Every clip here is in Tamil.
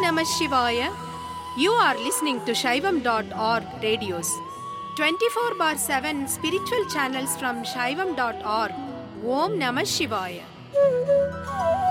Namah Shivaya. You are listening to Shaivam.org radios. 24 bar 7 spiritual channels from Shaivam.org. Om Namah Shivaya.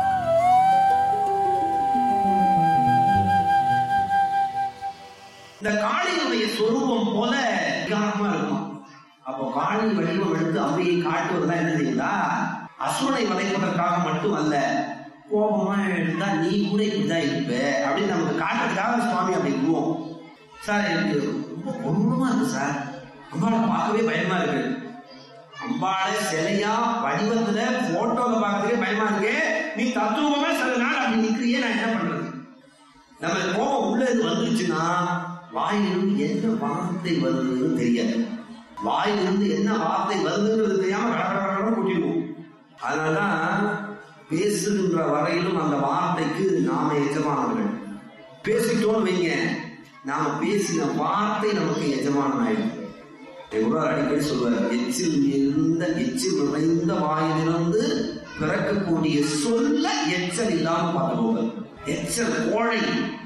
இந்த காளியினுடைய சொரூபம் போல விகாரமா இருக்கும் அப்போ காளி வடிவம் எடுத்து அம்பியை காட்டுவதெல்லாம் என்ன செய்யுதா அசுரனை வதைப்பதற்காக மட்டும் அல்ல கோபமா இருந்தா நீ கூட இப்படிதான் இருப்ப அப்படின்னு நமக்கு காட்டுறதுக்காக சுவாமி அப்படி கூறுவோம் சார் எனக்கு ரொம்ப கொடூரமா இருக்கு சார் அம்பாளை பார்க்கவே பயமா இருக்கு அம்பாளை சிலையா வடிவத்துல போட்டோல பார்க்கறதுக்கே பயமா இருக்கு நீ தத்துவமே சில நாள் அப்படி நிக்கிறியே நான் என்ன பண்றது நம்ம கோபம் உள்ள இருந்து வந்துருச்சுன்னா வாயிலிருந்து என்ன வார்த்தை வருதுன்னு தெரியாது வாயிலிருந்து என்ன வார்த்தை வருதுங்கிறது தெரியாம கடற்கடை கூட்டிடுவோம் அதனாலதான் பேசுகின்ற வரையிலும் அந்த வார்த்தைக்கு நாம எஜமானவர்கள் பேசிட்டோம்னு வைங்க நாம பேசின வார்த்தை நமக்கு எஜமானம் ஆயிடும் எவ்வளவு அடிக்கடி சொல்வார் எச்சில் இருந்த எச்சில் நிறைந்த வாயிலிருந்து பிறக்கக்கூடிய சொல்ல எச்சல் இல்லாம பார்த்துக்கோங்க எச்சல் கோழை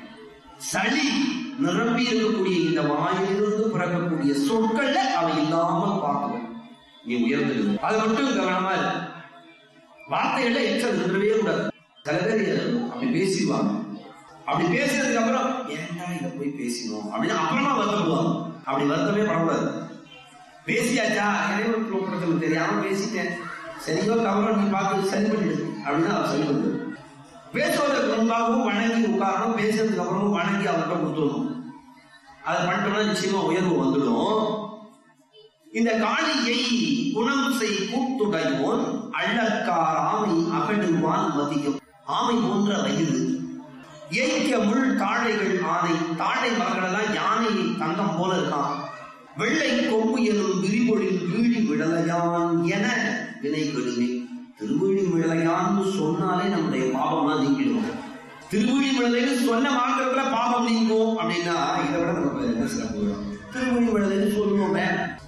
சளி நிரம்பி இருக்கக்கூடிய இந்த வாயிலிருந்து பிறக்கக்கூடிய சொற்கள்ல அவை இல்லாமல் பார்க்கணும் நீ உயர்ந்து அது மட்டும் கவனமா இருக்கு வார்த்தைகள்ல எச்சல் நின்றவே கூடாது சில பேர் அப்படி பேசிடுவாங்க அப்படி பேசினதுக்கு அப்புறம் ஏன்டா இதை போய் பேசினோம் அப்படின்னு அப்புறமா வருத்தப்படுவாங்க அப்படி வருத்தமே படக்கூடாது பேசியாச்சா இறைவன் பிரச்சனை தெரியாம பேசிட்டேன் சரியோ தவறோ நீ பார்த்து சரி பண்ணிடு அப்படின்னு அவர் சரி பண்ணுறது பேசுவதற்கு முன்பாகவும் வணங்கி உட்காரணும் பேசுறதுக்கு அப்புறமும் வணங்கி அவர்கிட்ட கொடுத்துடணும் அதை பண்ணிட்டோம்னா நிச்சயமா உயர்வு வந்துடும் இந்த காளியை குணம் செய் கூட்டுடையோன் அள்ளக்கார் ஆமை அகடுவான் மதியம் ஆமை போன்ற வயிறு ஏய்க்க முள் தாழைகள் ஆனை தாழை மரங்கள் எல்லாம் யானை தங்கம் போல இருக்கான் வெள்ளை கொம்பு எனும் விரிபொழில் வீழி விடலையான் என வினை கெடுவே திருவழி விடலையான்னு சொன்னாலே நம்முடைய பாபம்லாம் நீங்கிடும் திருவழி விடலைன்னு சொன்ன மாத்திரத்துல பாபம் நீங்கும் அப்படின்னா இதை விட நமக்கு என்ன சிறப்பு வரும் திருவழி விடலைன்னு சொல்லுவோமே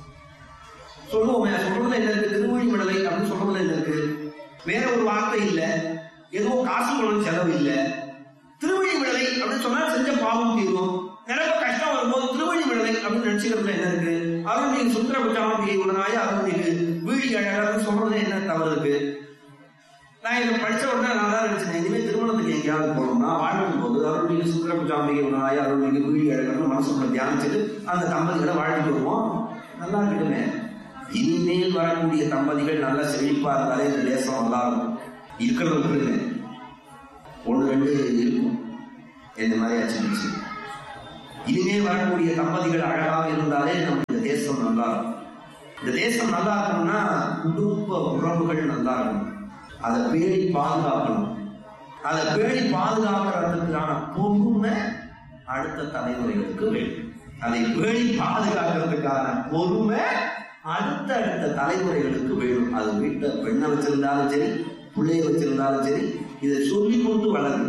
சொல்லுவோமே சொல்றதுல என்ன இருக்கு திருவழி விடலை அப்படின்னு சொல்றதுல என்ன இருக்கு வேற ஒரு வார்த்தை இல்ல எதுவும் காசு பணம் செலவு இல்ல திருவழி விடலை அப்படின்னு சொன்னா செஞ்ச பாவம் தீரும் நிரம்ப கஷ்டம் வரும்போது திருவழி விடலை அப்படின்னு நினைச்சுக்கிறதுல என்ன இருக்கு அருள்மிகு சுந்தர குற்றாம்பிகை உடனாய அருள்மிகு வீழி அழகர்னு சொல்றது என்ன தவறு இருக்கு நான் இதை படிச்ச உடனே நான் தான் நினைச்சேன் இனிமே திருமணத்துக்கு எங்கேயாவது போகணும்னா வாழ்க்கும் போது அருள்மிகு சுந்தர குற்றாம்பிகை உடனாய அருள்மிகு வீழி அழகர்னு மனசுக்குள்ள தியானிச்சுட்டு அந்த தம்பதிகளை வாழ்ந்துட்டு வருவோம் நல்லா இருக்கட்டுமே இனிமேல் வரக்கூடிய தம்பதிகள் நல்ல செழிப்பா இருந்தாலே இந்த தேசம் நல்லா இருக்கும் இருக்கிறது விட்டுருங்க ஒன்று ரெண்டு இருக்கும் இந்த மாதிரி ஆச்சு இனிமே வரக்கூடிய தம்பதிகள் அழகாக இருந்தாலே நம்ம இந்த தேசம் நல்லா இருக்கும் இந்த தேசம் நல்லா இருக்கணும்னா குடும்ப உறவுகள் நல்லா இருக்கணும் அதை பேணி பாதுகாக்கணும் அதை பேணி பாதுகாக்கிறதுக்கான பொறுமை அடுத்த தலைமுறைகளுக்கு வேண்டும் அதை பேணி பாதுகாக்கிறதுக்கான பொறுமை அடுத்த அடுத்த தலைமுறைகளுக்கு வேணும் அது வீட்டை பெண்ணை வச்சிருந்தாலும் சரி பிள்ளைய வச்சிருந்தாலும் சரி இதை சொல்லி கொண்டு வளரும்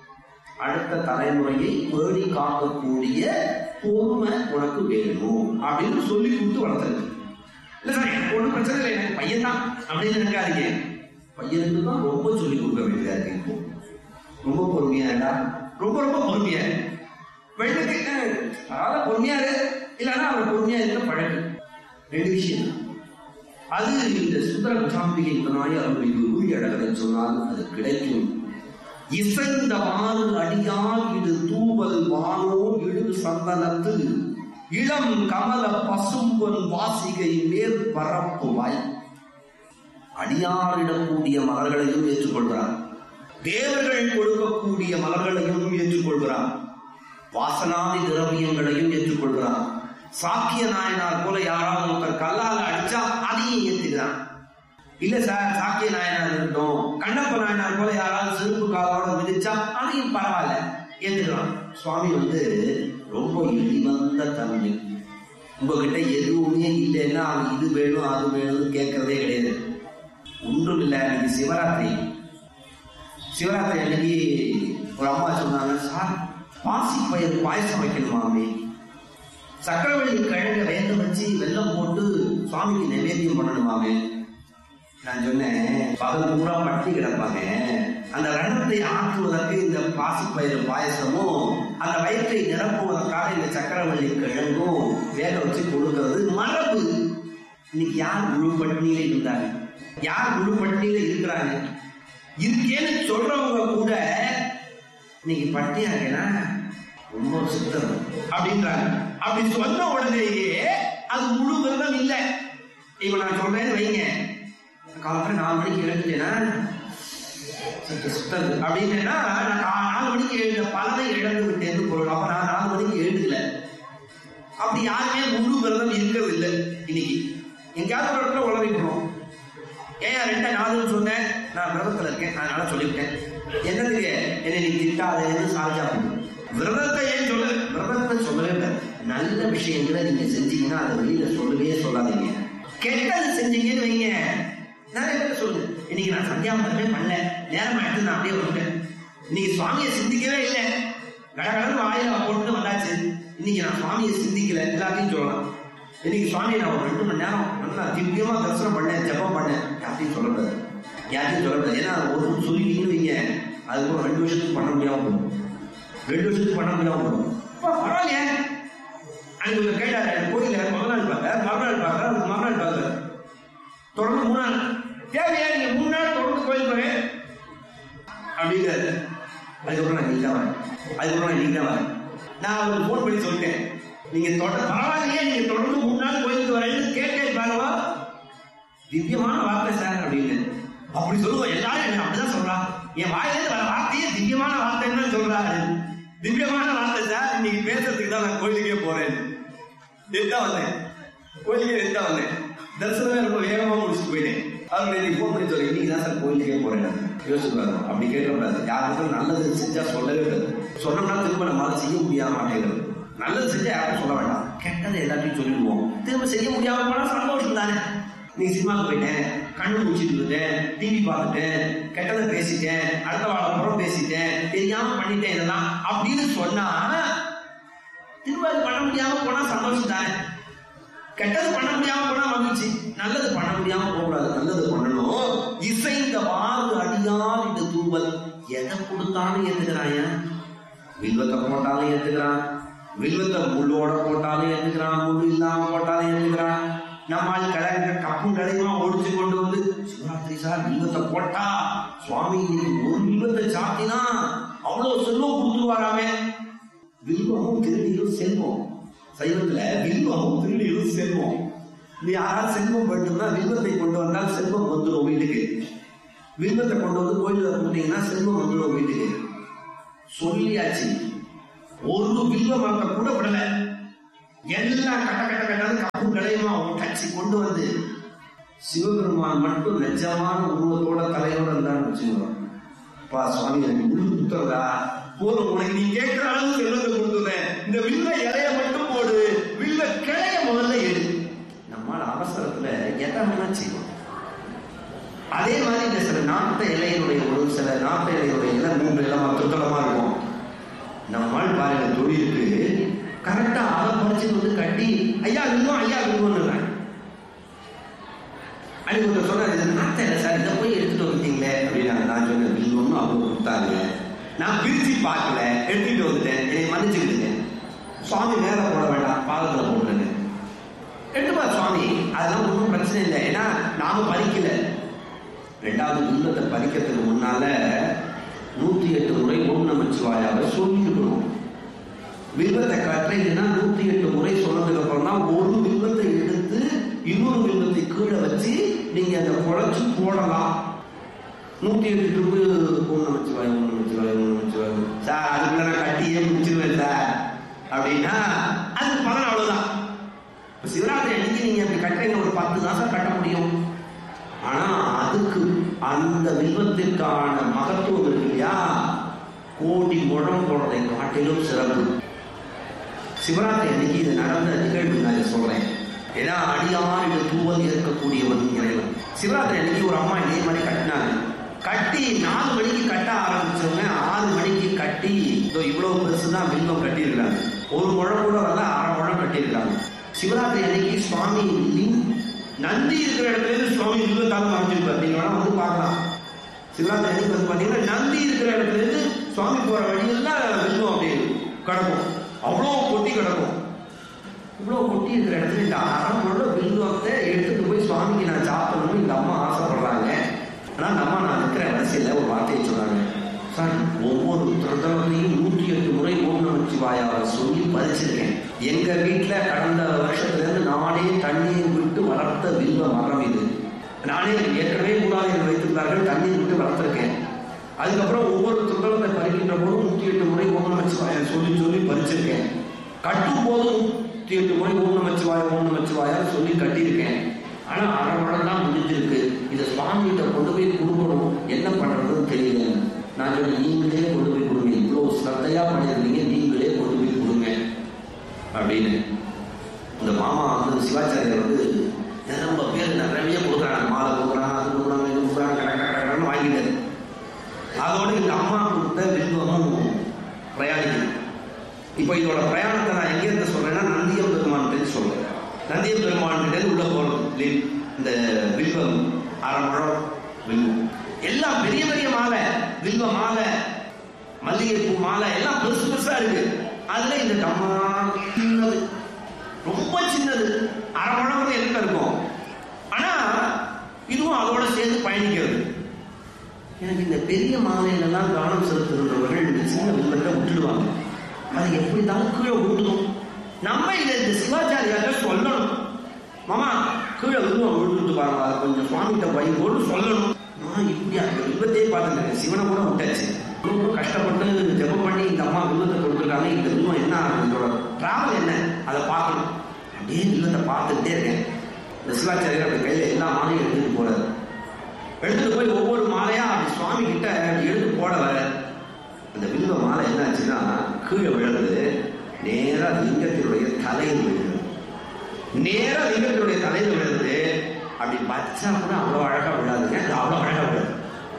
அடுத்த தலைமுறையை பேணி காக்கக்கூடிய பொறுமை உனக்கு வேணும் அப்படின்னு சொல்லி கொடுத்து வளர்த்துருக்கு இல்ல சார் எனக்கு ஒன்றும் பிரச்சனை இல்லை எனக்கு பையன் தான் அப்படின்னு நினைக்காதீங்க பையனுக்கு தான் ரொம்ப சொல்லி கொடுக்க வேண்டியதா இருக்கு இப்போ ரொம்ப பொறுமையா இருக்கா ரொம்ப ரொம்ப பொறுமையா இரு. பெண்ணுக்கு அஹ், அதாவது பொறுமையா இரு இல்லைன்னா அவர் பொறுமையா இருக்க பழகு ரெண்டு விஷயம் தான். அது இந்த சுந்தர குச்சாம்பிகை நாய் அவர்களுக்கு ஊழி அழகரை சொன்னால் அது கிடைக்கும் இசைந்தவாறு அடியால் இது தூவல் வானோ இழு சந்தனத்து இளம் கமல பசும்பொன் வாசிகை மேல் பரப்புவாய் அடியாரிடக்கூடிய மலர்களையும் ஏற்றுக்கொள்கிறார் தேவர்கள் கொடுக்கக்கூடிய மலர்களையும் ஏற்றுக்கொள்கிறார் வாசனாதி திரவியங்களையும் ஏற்றுக்கொள்கிறார் சாக்கிய நாயனார் போல யாராவது ஒருத்தர் கல்லால அடிச்சா அதையும் ஏத்துக்கிறான் இல்ல சார் சாக்கிய நாயனார் இருக்கட்டும் கண்ணப்ப நாயனார் போல யாராவது சிறப்பு காலோட மிதிச்சா அதையும் பரவாயில்ல ஏத்துக்கலாம் சுவாமி வந்து ரொம்ப இழிவந்த தன்மை உங்ககிட்ட எதுவுமே இல்லைன்னா அது இது வேணும் அது வேணும்னு கேட்கறதே கிடையாது ஒன்றும் இல்லை அன்னைக்கு சிவராத்திரி சிவராத்திரி அன்னைக்கு ஒரு அம்மா சொன்னாங்க சார் பாசி பயிர் பாயசம் வைக்கணுமாமே சக்கரவள்ளி கிழங்க வேக வச்சு வெல்லம் போட்டு சுவாமிக்கு நைவேத்தியம் பண்ணணுமாமே நான் சொன்னேன் பகல் பூரா பட்டி கிடப்பாங்க அந்த ரணத்தை ஆற்றுவதற்கு இந்த பாசிப்பயிறு பாயசமும் அந்த வயிற்றை நிரப்புவதற்காக இந்த சக்கரவள்ளி கிழங்கும் வேக வச்சு கொடுக்கிறது மரபு இன்னைக்கு யார் முழு பட்டினியில இருந்தாங்க யார் முழு பட்டினியில இருக்கிறாங்க இருக்கேன்னு சொல்றவங்க கூட இன்னைக்கு பட்டியா இருக்கேனா ரொம்ப சுத்தம் அப்படின்றாங்க அப்படி சொன்ன உடனேயே அது முழு விரதம் இல்லை இப்ப நான் சொல்றேன்னு வைங்க காலத்துல நாலு மணிக்கு எழுந்துட்டேன்னா சற்று சுத்தம் அப்படின்னா நான் கா- நாலு மணிக்கு எழுந்த பலனை இழந்து விட்டேன்னு பொருள் அப்ப நான் நாலு மணிக்கு எழுந்துக்கல அப்படி யாருமே முழு விரதம் இருக்கிறது இல்லை இன்னைக்கு எங்கேயாவது ஒரு இடத்துல உளறிக்கணும் ஏன் ரெண்டை நாலுன்னு சொன்னேன் நான் விரதத்துல இருக்கேன் அதனால சொல்லிவிட்டேன் என்னதுக்கு என்னை நீ திட்டாதேன்னு சாஜா பண்ணு விரதத்தை ஏன் சொல்ல விரதத்தை சொல்லவே இல்லை நல்ல விஷயங்களை நீங்க செஞ்சீங்கன்னா அதை வெளியில சொல்லவே சொல்லாதீங்க கெட்டது செஞ்சீங்கன்னு வைங்க நிறைய பேர் சொல்லுங்க இன்னைக்கு நான் சந்தியாவந்தமே பண்ணல நேரம் எடுத்து நான் அப்படியே வந்துட்டேன் இன்னைக்கு சுவாமியை சிந்திக்கவே இல்லை கடகடன்னு வாயில போட்டு வந்தாச்சு இன்னைக்கு நான் சுவாமியை சிந்திக்கல எல்லாத்தையும் சொல்லலாம் இன்னைக்கு சுவாமி நான் ஒரு ரெண்டு மணி நேரம் நல்லா திவ்யமா தரிசனம் பண்ணேன் ஜெபம் பண்ணேன் யார்ட்டையும் சொல்லக்கூடாது யார்ட்டையும் சொல்லக்கூடாது ஏன்னா ஒரு சொல்லிட்டீங்கன்னு வைங்க அதுக்கப்புறம் ரெண்டு வருஷத்துக்கு பண்ண முடியாம போகும் ரெண்டு வருஷத்துக்கு பண்ண முடியாம போகும் அப்பா, பரவாயில்லையே அன்னைக்கு இவர் கேட்டாரு கோயில முதல் நாள் பார்க்க மறுநாள் பார்க்க அதுக்கு மறுநாள் பார்க்க தொடர்ந்து மூணு நாள் தேவையா நீங்க மூணு நாள் தொடர்ந்து கோயில் போறேன் அப்படிங்கிறாரு அதுக்கப்புறம் நான் நீங்க தான் வரேன் அதுக்கப்புறம் நான் நீங்க தான் வரேன் நான் அவருக்கு ஃபோன் பண்ணி சொல்லிட்டேன் நீங்க தொடர் பரவாயில்லையே நீங்க தொடர்ந்து மூணு நாள் கோயிலுக்கு வரேன்னு கேட்டேன் பாருவா திவ்யமான வார்த்தை சார் அப்படின்னு அப்படி சொல்லுவோம் எல்லாரும் என்ன அப்படிதான் சொல்றா என் வாயிலிருந்து வர வார்த்தையே திவ்யமான வார்த்தைன்னு தான் சொல்றாரு திவ்யமான வார்த்தை சார் இன்னைக்கு பேசுறதுக்கு தான் நான் கோயிலுக்கே போறேன் எதான் வந்தேன் கோயிலுக்கே எதான் வந்தேன் தரிசனமே ரொம்ப வேகமா முடிச்சுட்டு போயிட்டேன் அவர் நீ ஃபோன் பண்ணி சொல்லி இன்னைக்கு தான் சார் கோயிலுக்கே போறேன் நான். யோசிச்சு பாருங்க அப்படி கேட்கக்கூடாது யாருக்கும் நல்லது செஞ்சா சொல்லவே கூடாது சொன்னோம்னா திரும்ப நம்மளால செய்ய முடியாம மாட்டேங்கிறது நல்லது செஞ்சா யாரும் சொல்ல வேண்டாம் கெட்டதை எல்லாத்தையும் சொல்லிடுவோம் திரும்ப செய்ய முடியாம போனா சந்தோஷம் தானே நீ சினிமாவுக்கு போயிட்டேன் கண்ணு முடிச்சிட்டு இருந்தேன் டிவி பார்த்துட்டேன் கெட்டதை பேசிட்டேன் அடுத்த வாழ புறம் பேசிட்டேன் தெரியாம பண்ணிட்டேன் இதெல்லாம் அப்படின்னு சொன்னா திரும்ப அது பண்ண முடியாம போனா சந்தோஷம் தானே கெட்டது பண்ண முடியாம போனா மகிழ்ச்சி நல்லது பண்ண முடியாம போகக்கூடாது நல்லது பண்ணணும் இசைந்த வாறு அடியார் இந்த தூவல் எதை கொடுத்தாலும் ஏத்துக்கிறான் ஏன் வில்வத்தை போட்டாலும் ஏத்துக்கிறான் வில்வத்தை முள்ளோட போட்டாலும் ஏத்துக்கிறான் முள்ளு இல்லாம போட்டாலும் ஏத்துக்கிறான் நம்மால் கிழங்க கப்பும் கடையுமா ஒடிச்சு கொண்டு வந்து சிவராத்திரி சார் வில்வத்தை போட்டா சுவாமி இன்னைக்கு ஒரு வில்வத்தை சாத்தினா அவ்வளவு செல்வம் கொடுத்துருவாராமே வில்வமும் திருநீரும் செல்வம் சைவத்துல வில்வமும் திருநீரும் செல்வம் நீ யாராவது செல்வம் வேண்டும்னா வில்வத்தை கொண்டு வந்தால் செல்வம் வந்துடும் வீட்டுக்கு வில்வத்தை கொண்டு வந்து கோயிலில் கொடுத்தீங்கன்னா செல்வம் வந்துடும் வீட்டுக்கு சொல்லியாச்சு ஒரு வில்வ மரத்தை கூட விடல எல்லாம் கட்ட கட்ட கட்டாது கப்பு கடையுமா உடச்சி கொண்டு வந்து சிவபெருமான் மட்டும் நிஜமான உருவத்தோட தலையோட இருந்தான்னு வச்சுக்கிறோம் பா சுவாமி எனக்கு உள்ளு குத்துறதா போதும் உனக்கு நீ கேட்கிற அளவு செல்வத்தை கொடுத்துறேன் இந்த வில்ல இலைய மட்டும் போடு வில்ல கிளைய முதல்ல எடு நம்மால் அவசரத்துல எதை வேணா செய்வோம் அதே மாதிரி இந்த சில நாட்டு இலையினுடைய ஒரு சில நாட்டு இலையுடைய இலை மூன்று இலை துத்தலமா இருக்கும் நம்மால் பாருங்க தொழிலுக்கு கரெக்டா அதை பறிச்சு வந்து கட்டி ஐயா வில்லும் ஐயா வில்லுன்னு அன்னைக்கு ஒருத்தர் சொன்னார் இது நாத்த இல்லை சார் இதை போய் எடுத்துட்டு வந்துட்டீங்களே அப்படின்னாங்க நான் சொன்னேன் வில்லுன்னு அவங்க கொடுத்தாங்க நான் பிரிச்சு பார்க்கல எடுத்துட்டு வந்துட்டேன் என்னை மன்னிச்சுக்கிட்டுங்க சுவாமி மேல போட வேண்டாம் பாதத்துல போட்டுருங்க எடுத்துப்பா சுவாமி அதெல்லாம் ஒன்றும் பிரச்சனை இல்லை ஏன்னா நாம பறிக்கல ரெண்டாவது துன்பத்தை பறிக்கிறதுக்கு முன்னால நூத்தி எட்டு முறை ஓம் நமச்சிவாயாவை சொல்லியிருக்கணும் வில்வத்தை கட்டுறீங்கன்னா நூத்தி எட்டு முறை சொன்னதுக்கு அப்புறம் தான் ஒரு வில்வத்தை எடுத்து இன்னொரு வில்வத்தை கீழே வச்சு நீங்க அதை குழைச்சு போடலாம் நூத்தி எட்டு ட்ரிப்பு ஓம் நமச்சிவாய் ஓம் நமச்சிவாய் ஓம் நமச்சிவாய் சார் அதுக்குள்ள நான் கட்டியே முடிச்சிருவேன் சார் அப்படின்னா அதுக்கு பலன் அவ்வளவுதான் இப்ப சிவராத்திரி அன்னைக்கு நீங்க அப்படி கட்டுறீங்க ஒரு பத்து தான் சார் கட்ட முடியும் ஆனா அதுக்கு அந்த வில்வத்திற்கான மகத்துவம் இருக்கு இல்லையா கோடி முழம் போடுறதை காட்டிலும் சிறப்பு சிவராத்திரி அன்னைக்கு இது நடந்த நிகழ்வு நான் இதை சொல்றேன் ஏன்னா அடியார் என்று தூவல் இருக்கக்கூடியவன் இறைவன் சிவராத்திரி அன்னைக்கு ஒரு அம்மா இதே மாதிரி கட்டினாங்க கட்டி நாலு மணிக்கு கட்ட ஆரம்பிச்சவங்க ஆறு மணிக்கு கட்டி இதோ இவ்வளவு பெருசு தான் வில்வம் கட்டியிருக்காங்க ஒரு முழம் கூட வரல அரை முழம் கட்டியிருக்காங்க சிவராத்திரி அன்னைக்கு சுவாமி லிங் நந்தி இருக்கிற இடத்துல இருந்து சுவாமி வில்வத்தாலும் மறைஞ்சிருப்பார் நீங்க வேணா வந்து பார்க்கலாம் சிவராத்திரி வந்து பாத்தீங்கன்னா நந்தி இருக்கிற இடத்துல இருந்து சுவாமி போற வழியெல்லாம் வில்வம் அப்படியே கிடக்கும் அவ்வளோ கொட்டி கிடக்கும் இவ்வளோ கொட்டி இருக்கிற இடத்துல இந்த அறமோட வில்வத்தை எடுத்துட்டு போய் சுவாமிக்கு நான் சாப்பிடணும்னு இந்த அம்மா ஆசைப்படுறாங்க ஆனா அந்த அம்மா நான் இருக்கிற வரிசையில் ஒரு வார்த்தையை சொன்னாங்க சார் ஒவ்வொரு பிரதமரையும் நூற்றி எட்டு முறை ஓம் நமச்சிவாயாவை சொல்லி பதிச்சிருக்கேன் எங்க வீட்டுல கடந்த வருஷத்துல இருந்து நானே தண்ணீர் விட்டு வளர்த்த வில்வ மரம் இது நானே ஏற்கனவே மூலாதையில் வைத்திருந்தார்கள் தண்ணீர் விட்டு வளர்த்திருக்கேன் அதுக்கப்புறம் ஒவ்வொரு துண்டத்தை பறிக்கின்ற போதும் நூற்றி எட்டு முறை ஓம் நமச்சிவாயா சொல்லி சொல்லி பறிச்சிருக்கேன் கட்டும் போதும் நூற்றி எட்டு முறை ஓம் நமச்சிவாயா ஓம் நமச்சிவாயா சொல்லி கட்டியிருக்கேன் ஆனா அரை மணம் தான் முடிஞ்சிருக்கு இதை சுவாமிகிட்ட கொண்டு போய் கொடுக்கணும் என்ன பண்றதுன்னு தெரியல நான் சொன்னேன் நீங்களே கொண்டு போய் கொடுங்க இவ்வளவு ஸ்ரத்தையா பண்ணியிருந்தீங்க நீங்களே கொண்டு போய் கொடுங்க அப்படின்னு இந்த மாமா வந்து சிவாச்சாரியர் வந்து ரொம்ப பேர் நிறைய கொடுக்குறாங்க மாலை கொடுக்குறாங்க அது கொடுக்குறாங்க இது கொடுக்குறாங்க கட கட கடன்னு வாங்கிட்டாரு அதோட இந்த அம்மா கொடுத்த வில்வமும் பிரயாணிக்குது இப்போ இதோட பிரயாணத்தை நான் எங்க இருந்து சொல்றேன்னா நந்தியம் பெருமான் சொல்றேன் நந்தியம் பெருமான் உள்ள போறது லில்- இந்த வில்வம் அரை முழம் வில்வம் எல்லாம் பெரிய பெரிய மாலை வில்வ மாலை மல்லிகைப்பூ மாலை எல்லாம் பெருசு பெருசா இருக்கு அதுல இந்த டம்மா சின்னது ரொம்ப சின்னது அரை முழம் எதுக்கு இருக்கும் ஆனா இதுவும் அதோட சேர்ந்து பயணிக்கிறது எனக்கு இந்த பெரிய மாலையிலெல்லாம் கவனம் செலுத்துகின்றவர்கள் இந்த சின்ன வில்லத்தை விட்டுடுவாங்க அது எப்படி தான் கீழே விட்டுடும் நம்ம இதை இந்த சிவாச்சாரியார்ட்ட சொல்லணும் மாமா கீழே வில்வம் விழுந்துட்டு பாருங்க அதை கொஞ்சம் சுவாமிகிட்ட வைங்கோடு சொல்லணும் நான் இப்படி அந்த வில்வத்தையே பார்த்துருக்கேன் சிவனை கூட விட்டாச்சு ரொம்ப கஷ்டப்பட்டு ஜெபம் பண்ணி இந்த அம்மா வில்வத்தை கொடுத்துருக்காங்க இந்த வில்வம் என்ன ஆகுது இதோட டிராவல் என்ன அதை பார்க்கணும் அப்படியே வில்வத்தை பார்த்துக்கிட்டே இருக்கேன் இந்த சிவாச்சாரியர் அப்படி கையில் எல்லா மாலையும் எடுத்துட்டு போறாரு எடுத்துட்டு போய் ஒவ்வொரு மாலையா அப்படி சுவாமி கிட்ட அப்படி எடுத்து போட வர அந்த வில்வ மாலை என்னாச்சுன்னா கீழே விழுந்து நேரா லிங்கத்தினுடைய தலையில் விழுது நேரா லிங்கத்தினுடைய தலையில் விழுந்து அப்படி பச்சா கூட அவ்வளோ அழகா விழாதுங்க அது அவ்வளோ அழகா விழுது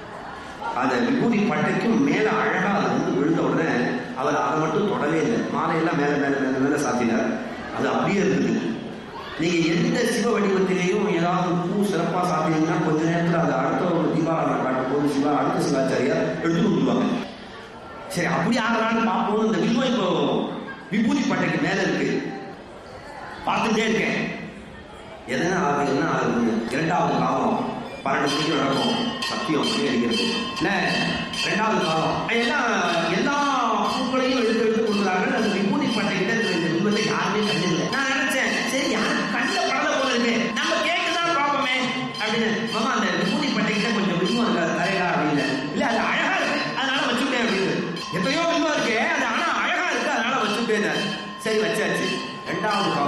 அந்த விபூதி பட்டைக்கும் மேல அழகா அது வந்து விழுந்த உடனே அவர் அதை மட்டும் தொடவே இல்லை மாலையெல்லாம் மேல மேல மேல மேல சாத்தினார் அது அப்படியே இருக்குது நீங்க எந்த சிவ வடிவத்திலேயும் ஏதாவது பூ சிறப்பா சாப்பிட்டீங்கன்னா கொஞ்ச நேரத்துல அது அடுத்த ஒரு தீபாவளி காட்டும் போது சிவா அடுத்த சிவாச்சாரியார் எடுத்து விட்டுருவாங்க சரி அப்படி ஆகலான்னு பார்ப்போம் இந்த வில்வம் இப்போ விபூதி பட்டைக்கு மேல இருக்கு பார்த்துட்டே இருக்கேன் எதனா ஆகுது என்ன ஆகுது இரண்டாவது காலம் பன்னெண்டு மணிக்கு நடக்கும் சத்தியம் அப்படி அடிக்கிறது என்ன ரெண்டாவது காலம் எல்லாம் எல்லா பூக்களையும் எடுத்து எடுத்து கொடுக்குறாங்க அந்த விபூதி பட்டைகிட்ட இருக்கிற இந்த வில்வத்தை யாருமே கண்டில்லை நான் நினைச்சேன் சரி யாரும் கண்ட படல போல இருக்கு நம்ம கேட்டுதான் பார்ப்போமே அப்படின்னு மாமா அந்த விபூதி பட்டைகிட்ட கொஞ்சம் வில்வம் இருக்காது தரையா அப்படின்னு இல்ல அது அழகா இருக்கு அதனால வச்சுட்டேன் அப்படின்னு எத்தனையோ வில்வம் இருக்கு அது ஆனா அழகா இருக்கு அதனால வச்சுட்டேன் சரி வச்சாச்சு ரெண்டாவது